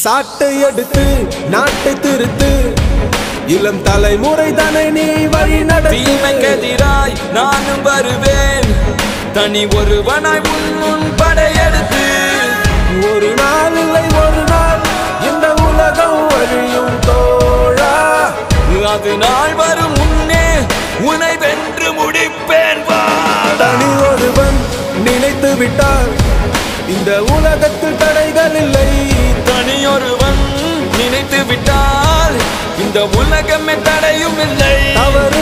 சாட்டை எடுத்து நாட்டை திருத்து இளம் தலைமுறை தானே நீ வழி நடத்து தீமைக்கெதிராய் நானும் வருவேன் தனி ஒருவனாய் உன் முன் படையெடுத்து ஒரு நாள் இல்லை ஒரு நாள் இந்த உலகம் வழியும் தோழா அது நாள் வரும் முன்னே உனை வென்று முடிப்பேன் வாடா தனி ஒருவன் நினைத்து விட்டார் இந்த உலகத்தில் தடைகள் இல்லை தனியொருவன் நினைத்து விட்டால் இந்த உலகமே தடையும் இல்லை தவறு